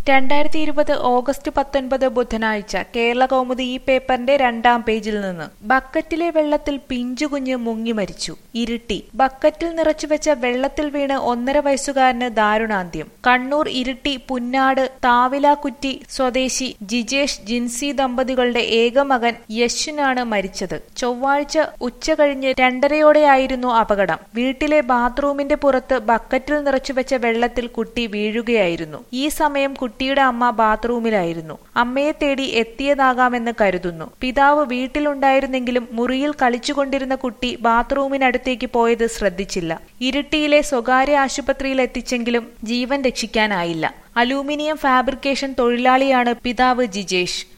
രണ്ടായിരത്തി ഇരുപത് ഓഗസ്റ്റ് പത്തൊൻപത് ബുധനാഴ്ച കേരള കൗമുദി ഈ പേപ്പറിന്റെ രണ്ടാം പേജിൽ നിന്ന് ബക്കറ്റിലെ വെള്ളത്തിൽ പിഞ്ചുകുഞ്ഞ് മുങ്ങി മരിച്ചു ഇരിട്ടി ബക്കറ്റിൽ നിറച്ചുവെച്ച വെള്ളത്തിൽ വീണ് ഒന്നര വയസ്സുകാരന് ദാരുണാന്ത്യം കണ്ണൂർ ഇരിട്ടി പുന്നാട് താവിലാക്കുറ്റി സ്വദേശി ജിജേഷ് ജിൻസി ദമ്പതികളുടെ ഏക മകൻ യശുനാണ് മരിച്ചത് ചൊവ്വാഴ്ച ഉച്ചകഴിഞ്ഞ് രണ്ടരയോടെയായിരുന്നു അപകടം വീട്ടിലെ ബാത്റൂമിന്റെ പുറത്ത് ബക്കറ്റിൽ നിറച്ചുവെച്ച വെള്ളത്തിൽ കുട്ടി വീഴുകയായിരുന്നു ഈ സമയം കുട്ടിയുടെ അമ്മ ബാത്റൂമിലായിരുന്നു അമ്മയെ തേടി എത്തിയതാകാമെന്ന് കരുതുന്നു പിതാവ് വീട്ടിലുണ്ടായിരുന്നെങ്കിലും മുറിയിൽ കളിച്ചുകൊണ്ടിരുന്ന കുട്ടി ബാത്റൂമിനടുത്തേക്ക് പോയത് ശ്രദ്ധിച്ചില്ല ഇരിട്ടിയിലെ സ്വകാര്യ ആശുപത്രിയിൽ എത്തിച്ചെങ്കിലും ജീവൻ രക്ഷിക്കാനായില്ല അലൂമിനിയം ഫാബ്രിക്കേഷൻ തൊഴിലാളിയാണ് പിതാവ് ജിജേഷ്